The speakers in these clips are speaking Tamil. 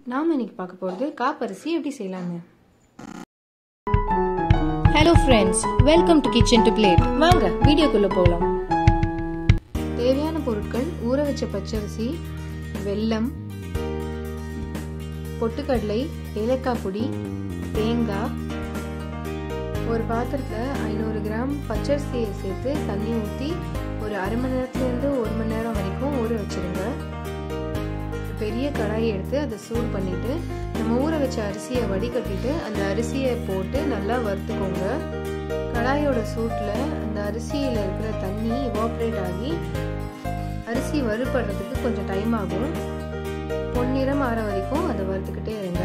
நாம் இன்னைக்கு பார்க்க போகிறது காப்பரிசி எப்படி செய்யலாங்க hello friends welcome to kitchen to plate வாங்க வீடியோக்குள்ள போகலாம் தேவையான பொருட்கள் ஊற வச்ச பச்சரிசி வெல்லம் பொட்டுக்கடலை ஏலக்காய் பொடி தேங்காய் ஒரு பாத்திரத்தில் ஐநூறு கிராம் பச்சரிசியை சேர்த்து தண்ணி ஊற்றி ஒரு அரை மணி நேரத்துலேருந்து ஒரு மணி நேரம் வரைக்கும் ஊற வச்சுருங்க பெரிய கடாயை எடுத்து அதை சூடு பண்ணிவிட்டு நம்ம ஊற வச்ச அரிசியை வடிகட்டிட்டு அந்த அரிசியை போட்டு நல்லா வறுத்துக்கோங்க கடாயோட சூட்டில் அந்த அரிசியில் இருக்கிற தண்ணி இவாப்ரேட் ஆகி அரிசி வறுபடுறதுக்கு கொஞ்சம் டைம் ஆகும் பொன்னிறம் ஆற வரைக்கும் அதை வறுத்துக்கிட்டே இருங்க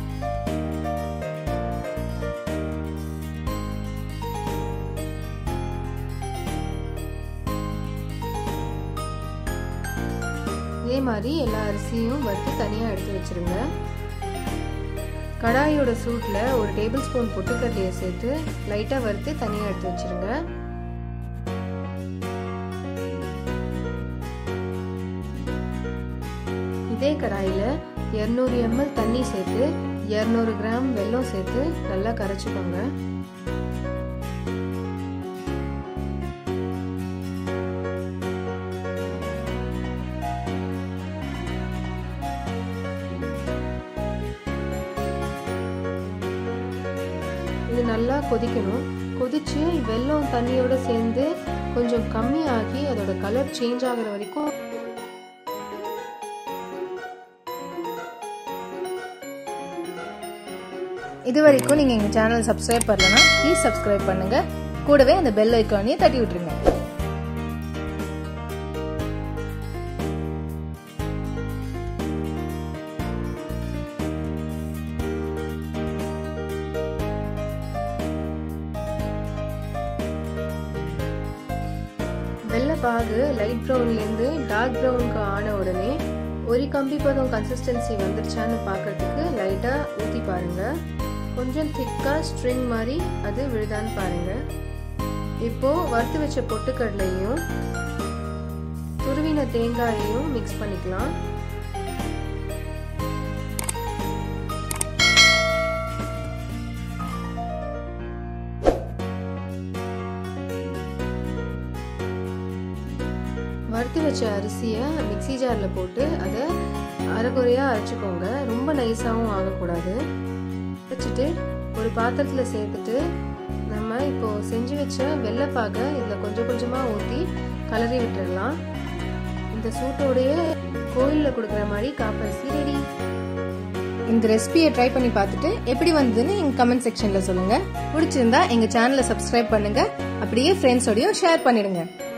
இதே மாதிரி எல்லா அரிசியும் வறுத்து தனியாக எடுத்து வச்சிருங்க கடாயோட சூட்டில் ஒரு டேபிள் ஸ்பூன் பொட்டுக்கடலையை சேர்த்து லைட்டாக வறுத்து தனியாக எடுத்து வச்சிருங்க இதே கடாயில் இரநூறு எம்எல் தண்ணி சேர்த்து இரநூறு கிராம் வெல்லம் சேர்த்து நல்லா கரைச்சிக்கோங்க இது நல்லா கொதிக்கணும் கொதிச்சு வெல்லம் தண்ணியோட சேர்ந்து கொஞ்சம் கம்மியாகி அதோட கலர் சேஞ்ச் ஆகிற வரைக்கும் இது வரைக்கும் நீங்கள் எங்கள் சேனல் சப்ஸ்கிரைப் பண்ணலன்னா ப்ளீஸ் சப்ஸ்கிரைப் பண்ணுங்க கூடவே அந்த பெல் ஐக்கானையும் தட்டி விட்டுருங்க வெள்ளை பாகு லைட் ப்ரௌன்லேருந்து டார்க் ப்ரௌனுக்கு ஆன உடனே ஒரு கம்பி பதம் கன்சிஸ்டன்சி வந்துருச்சான்னு பார்க்கறதுக்கு லைட்டாக ஊற்றி பாருங்கள் கொஞ்சம் திக்காக ஸ்ட்ரிங் மாதிரி அது விழுதான்னு பாருங்கள் இப்போது வறுத்து வச்ச பொட்டுக்கடலையும் துருவின தேங்காயையும் மிக்ஸ் பண்ணிக்கலாம் வறுத்து வச்ச அரிசியை மிக்சி ஜாரில் போட்டு அதை அரைக்குறையாக அரைச்சிக்கோங்க ரொம்ப நைஸாகவும் ஆகக்கூடாது வச்சுட்டு ஒரு பாத்திரத்தில் சேர்த்துட்டு நம்ம இப்போது செஞ்சு வச்ச வெள்ளைப்பாகை இதில் கொஞ்சம் கொஞ்சமாக ஊற்றி கலரி விட்டுடலாம் இந்த சூட்டோடைய கோயிலில் கொடுக்குற மாதிரி காப்பரிசி ரெடி இந்த ரெசிபியை ட்ரை பண்ணி பார்த்துட்டு எப்படி வந்ததுன்னு எங்கள் கமெண்ட் செக்ஷனில் சொல்லுங்கள் பிடிச்சிருந்தா எங்கள் சேனலை சப்ஸ்கிரைப் பண்ணுங்கள் அப்படியே ஃப்ரெண்ட்ஸோடையும் ஷேர் பண்ணிடுங்க